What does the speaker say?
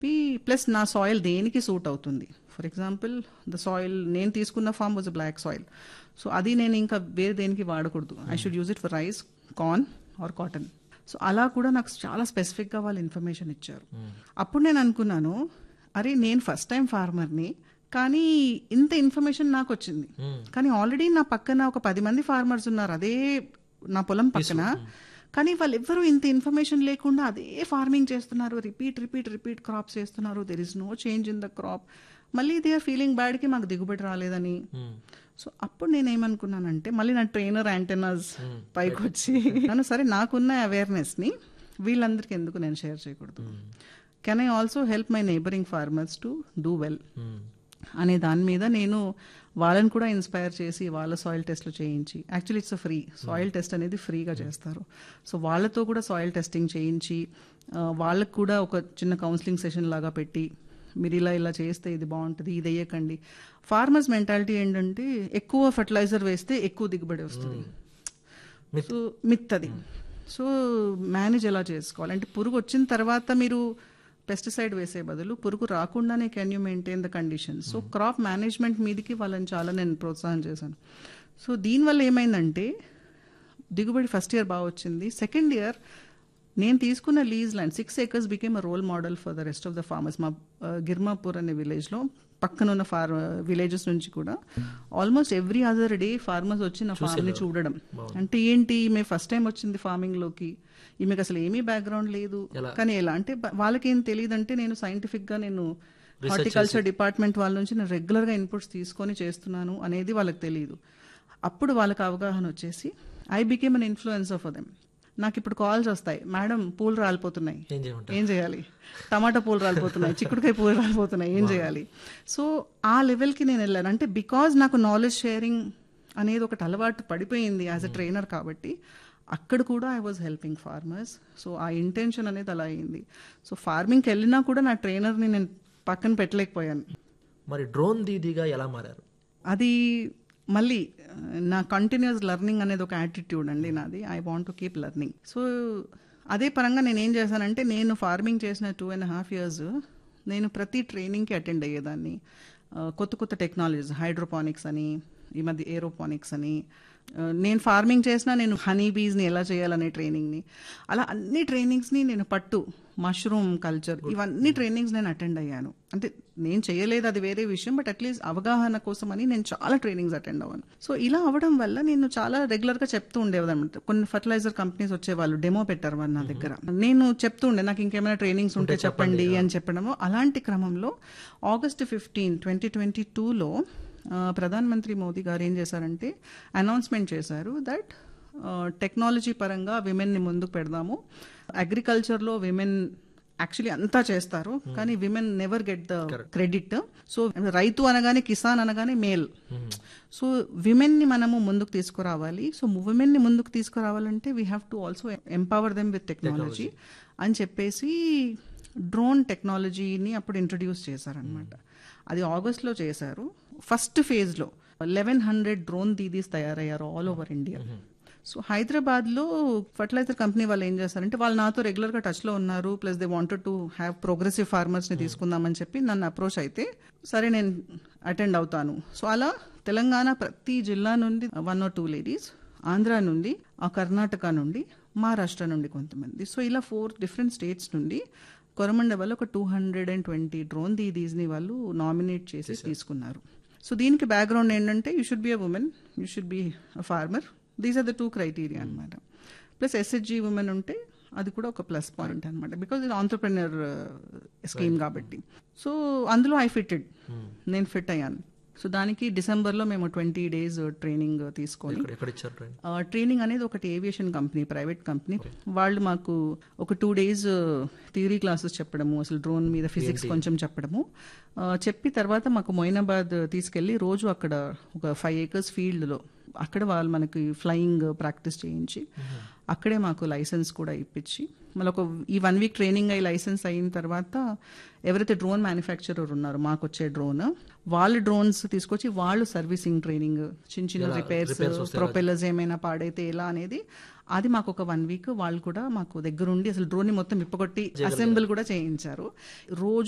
plus నా soil దేనికి suit అవుతుంది ఫర్ ఎగ్జాంపుల్ ద సాయిల్ నేను తీసుకున్న farm was black soil so అది నేను ఇంకా వేరే దేనికి వాడకూడదు I should use it for rice corn or cotton so అలా కూడా నాకు చాలా స్పెసిఫిక్గా వాళ్ళు ఇన్ఫర్మేషన్ ఇచ్చారు అప్పుడు నేను అనుకున్నాను అరే నేను ఫస్ట్ టైం ఫార్మర్ని కానీ ఇంత ఇన్ఫర్మేషన్ నాకు వచ్చింది కానీ ఆల్రెడీ నా పక్కన ఒక పది మంది ఫార్మర్స్ ఉన్నారు అదే నా పొలం పక్కన కానీ వాళ్ళు ఎవ్వరూ ఇంత ఇన్ఫర్మేషన్ లేకుండా అదే ఫార్మింగ్ చేస్తున్నారు రిపీట్ రిపీట్ రిపీట్ క్రాప్స్ చేస్తున్నారు there is no change in the crop మళ్ళీ దే ఆర్ ఫీలింగ్ బ్యాడ్కి మాకు దిగుబడి రాలేదని సో అప్పుడు నేను ఏమనుకున్నానంటే మళ్ళీ నా ట్రైనర్ యాంటెనాస్ పైకి వచ్చి నన్ను సరే నాకున్న అవేర్నెస్ని వీళ్ళందరికీ ఎందుకు నేను షేర్ చేయకూడదు can I also help my neighbouring farmers to do well అనే దాని మీద నేను వాళ్ళని కూడా ఇన్స్పైర్ చేసి వాళ్ళ సాయిల్ టెస్ట్లు చేయించి actually it's free soil test అనేది ఫ్రీగా చేస్తారు సో వాళ్ళతో కూడా సాయిల్ టెస్టింగ్ చేయించి ఆ, వాళ్ళకు కూడా ఒక చిన్న కౌన్సిలింగ్ సెషన్ లాగా పెట్టి మీరు ఇలా ఇలా చేస్తే ఇది బాగుంటుంది ఇది వేయకండి ఫార్మర్స్ మెంటాలిటీ ఏంటంటే ఎక్కువ ఫర్టిలైజర్ వేస్తే ఎక్కువ దిగుబడి వస్తుంది సో మిత్ అది సో మేనేజ్ ఎలా చేసుకోవాలి అంటే పురుగు వచ్చిన తర్వాత మీరు పెస్టిసైడ్ వేసే బదులు పురుగు రాకుండానే can you maintain the condition so crop management మీదకి వాళ్ళని చాలా నేను ప్రోత్సాహం చేశాను సో దీనివల్ల ఏమైందంటే దిగుబడి ఫస్ట్ ఇయర్ బాగా వచ్చింది సెకండ్ ఇయర్ నేను తీసుకున్న lease land six acres became a role model for the rest of the farmers మా ఆ, గిర్మాపూర్ అనే విలేజ్లో పక్కన ఉన్న ఫార్ విలేజెస్ నుంచి కూడా almost every other day farmers వచ్చి నా ఫార్మ్ని చూడడం అంటే ఏంటి ఈమె ఫస్ట్ టైం వచ్చింది ఫార్మింగ్లోకి ఈమెకు అసలు ఏమీ బ్యాక్గ్రౌండ్ లేదు కానీ ఎలా అంటే బ- వాళ్ళకేం తెలియదు అంటే నేను సైంటిఫిక్గా నేను హార్టికల్చర్ డిపార్ట్మెంట్ వాళ్ళ నుంచి నేను రెగ్యులర్గా ఇన్పుట్స్ తీసుకొని చేస్తున్నాను అనేది వాళ్ళకి తెలియదు అప్పుడు వాళ్ళకి అవగాహన వచ్చేసి I became an influencer for them నాకు ఇప్పుడు కాల్స్ వస్తాయి మేడం పూలు రాలిపోతున్నాయి ఏం చేయమంటారు ఏం చేయాలి టమాటా పూలు రాలిపోతున్నాయి చిక్కుడుకాయ పూలు రాలిపోతున్నాయి ఏం చేయాలి సో ఆ లెవెల్కి నేను వెళ్ళాను అంటే బికాజ్ నాకు నాలెడ్జ్ షేరింగ్ అనేది ఒకటి అలవాటు పడిపోయింది యాజ్ అ ట్రైనర్ కాబట్టి అక్కడ కూడా I was helping farmers so ఆ ఇంటెన్షన్ అనేది అలా అయింది సో ఫార్మింగ్కి వెళ్ళినా కూడా నా ట్రైనర్ని నేను పక్కన పెట్టలేకపోయాను మరి డ్రోన్ దీదీగా ఎలా మారారు అది మళ్ళీ ఆ, నా కంటిన్యూస్ లెర్నింగ్ అనేది ఒక యాటిట్యూడ్ అండి నాది I want to keep learning so అదే పరంగా నేను ఏం చేశానంటే నేను ఫార్మింగ్ చేసిన టూ అండ్ హాఫ్ ఇయర్స్ నేను ప్రతి ట్రైనింగ్కి అటెండ్ అయ్యేదాన్ని ఆ, కొత్త కొత్త టెక్నాలజీస్ హైడ్రోపానిక్స్ అని ఈ మధ్య ఏరోపానిక్స్ అని ఆ, నేను ఫార్మింగ్ చేసినా నేను హనీ బీస్ని ఎలా చేయాలనే ట్రైనింగ్ని అలా అన్ని ట్రైనింగ్స్ని నేను పట్టు మష్రూమ్ కల్చర్ ఇవన్నీ ట్రైనింగ్స్ నేను అటెండ్ అయ్యాను అంటే నేను చేయలేదు అది వేరే విషయం బట్ అట్లీస్ట్ అవగాహన కోసం అని నేను చాలా ట్రైనింగ్స్ అటెండ్ అవ్వను సో ఇలా అవడం వల్ల నేను చాలా రెగ్యులర్గా చెప్తూ ఉండేది అనమాట కొన్ని ఫర్టిలైజర్ కంపెనీస్ వచ్చేవాళ్ళు డెమో పెట్టారు వాళ్ళు నా దగ్గర నేను చెప్తూ ఉండే నాకు ఇంకేమైనా ట్రైనింగ్స్ ఉంటే చెప్పండి అని చెప్పడము అలాంటి క్రమంలో ఆగస్ట్ ఫిఫ్టీన్ ట్వంటీ ట్వంటీ టూలో ప్రధాన మంత్రి మోదీ గారు ఏం చేశారంటే అనౌన్స్మెంట్ చేశారు దట్ టెక్నాలజీ పరంగా విమెన్ని ముందుకు పెడదాము అగ్రికల్చర్లో విమెన్ యాక్చువల్లీ అంతా చేస్తారు కానీ women never get the credit so రైతు అనగానే కిసాన్ అనగానే మేల్ సో విమెన్ ని మనము ముందుకు తీసుకురావాలి సో విమెన్ ని ముందుకు తీసుకురావాలంటే we have to also empower them with technology అని చెప్పేసి డ్రోన్ టెక్నాలజీని అప్పుడు ఇంట్రడ్యూస్ చేశారనమాట అది ఆగస్ట్లో చేశారు ఫస్ట్ ఫేజ్లో లెవెన్ హండ్రెడ్ డ్రోన్ దీదీస్ తయారయ్యారు ఆల్ ఓవర్ ఇండియా సో హైదరాబాద్లో ఫర్టిలైజర్ కంపెనీ వాళ్ళు ఏం చేస్తారంటే వాళ్ళు నాతో రెగ్యులర్గా టచ్లో ఉన్నారు plus they wanted to have progressive ఫార్మర్స్ని తీసుకుందామని చెప్పి నన్ను అప్రోచ్ అయితే సరే నేను అటెండ్ అవుతాను సో అలా తెలంగాణ ప్రతి జిల్లా నుండి one or two ladies Andhra నుండి ఆ కర్ణాటక నుండి మహారాష్ట్ర నుండి కొంతమంది సో ఇలా ఫోర్ డిఫరెంట్ స్టేట్స్ నుండి కొరమండ వాళ్ళు ఒక two hundred and twenty drone దీదీస్ని వాళ్ళు నామినేట్ చేసి తీసుకున్నారు సో దీనికి బ్యాక్గ్రౌండ్ ఏంటంటే you should be a woman you should be a farmer these are the two criteria అనమాట ప్లస్ ఎస్హెచ్జి ఉమెన్ ఉంటే అది కూడా ఒక ప్లస్ పాయింట్ అనమాట బికాజ్ ఇది ఆంటర్ప్రెనర్ స్కీమ్ కాబట్టి సో అందులో ఐ ఫిట్టెడ్ నేను ఫిట్ అయ్యాను సో దానికి డిసెంబర్లో మేము ట్వంటీ డేస్ ట్రైనింగ్ తీసుకొని ఇక్కడ ఎక్కడ ఇచ్చారు ట్రైన్ ఆ, ట్రైనింగ్ అనేది ఒకటి ఏవియేషన్ కంపెనీ ప్రైవేట్ కంపెనీ వాళ్ళు మాకు ఒక టూ డేస్ థియరీ క్లాసెస్ చెప్పడము అసలు డ్రోన్ మీద ఫిజిక్స్ కొంచెం చెప్పడము ఆ, చెప్పి తర్వాత మాకు మొయినాబాద్ తీసుకెళ్ళి రోజు అక్కడ ఒక ఫైవ్ ఏకర్స్ ఫీల్డ్లో అక్కడ వాళ్ళు మనకి ఫ్లయింగ్ ప్రాక్టీస్ చేయించి అక్కడే మాకు లైసెన్స్ కూడా ఇప్పించి మళ్ళీ ఒక ఈ వన్ వీక్ ట్రైనింగ్ అయ్యి లైసెన్స్ అయిన తర్వాత ఎవరైతే డ్రోన్ మ్యానుఫ్యాక్చరర్ ఉన్నారో మాకు వచ్చే డ్రోన్ వాళ్ళు డ్రోన్స్ తీసుకొచ్చి వాళ్ళు సర్వీసింగ్ ట్రైనింగ్ చిన్న చిన్న రిపేర్స్ ప్రొపెల్లర్స్ ఏమైనా పాడైతే ఎలా అనేది అది మాకు ఒక వన్ వీక్ వాళ్ళు కూడా మాకు దగ్గరుండి అసలు డ్రోన్ ని మొత్తం ఇప్పగొట్టి అసెంబుల్ కూడా చేయించారు రోజు